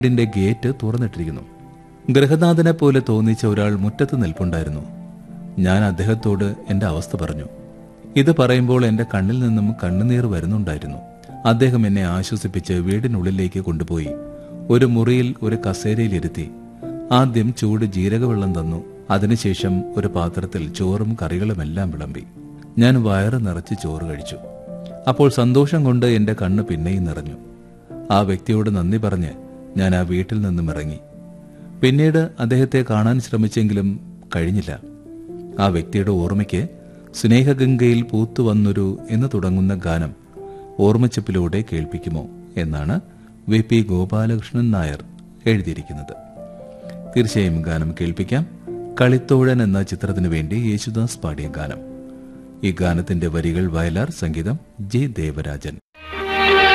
വീടിന്റെ ഗേറ്റ് തുറന്നിട്ടിരിക്കുന്നു ഗൃഹനാഥനെ പോലെ തോന്നിച്ച ഒരാൾ മുറ്റത്ത് നിൽപ്പുണ്ടായിരുന്നു ഞാൻ അദ്ദേഹത്തോട് എന്റെ അവസ്ഥ പറഞ്ഞു ഇത് പറയുമ്പോൾ എന്റെ കണ്ണിൽ നിന്നും കണ്ണുനീർ വരുന്നുണ്ടായിരുന്നു അദ്ദേഹം എന്നെ ആശ്വസിപ്പിച്ച് വീടിനുള്ളിലേക്ക് കൊണ്ടുപോയി ഒരു മുറിയിൽ ഒരു കസേരയിലിരുത്തി ആദ്യം ചൂട് ജീരകവെള്ളം തന്നു അതിനുശേഷം ഒരു പാത്രത്തിൽ ചോറും കറികളുമെല്ലാം വിളമ്പി ഞാൻ വയറ് നിറച്ച് ചോറ് കഴിച്ചു അപ്പോൾ സന്തോഷം കൊണ്ട് എന്റെ കണ്ണ് പിന്നെയും നിറഞ്ഞു ആ വ്യക്തിയോട് നന്ദി പറഞ്ഞ് ഞാൻ ആ വീട്ടിൽ നിന്നും ഇറങ്ങി പിന്നീട് അദ്ദേഹത്തെ കാണാൻ ശ്രമിച്ചെങ്കിലും കഴിഞ്ഞില്ല ആ വ്യക്തിയുടെ ഓർമ്മയ്ക്ക് സ്നേഹഗംഗയിൽ പൂത്തുവന്നൊരു എന്ന് തുടങ്ങുന്ന ഗാനം ഓർമ്മച്ചപ്പിലൂടെ കേൾപ്പിക്കുമോ എന്നാണ് വി പി ഗോപാലകൃഷ്ണൻ നായർ എഴുതിയിരിക്കുന്നത് തീർച്ചയായും ഗാനം കേൾപ്പിക്കാം കളിത്തോഴൻ എന്ന ചിത്രത്തിനു വേണ്ടി യേശുദാസ് പാടിയ ഗാനം ഈ ഗാനത്തിന്റെ വരികൾ വയലാർ സംഗീതം ജെ ദേവരാജൻ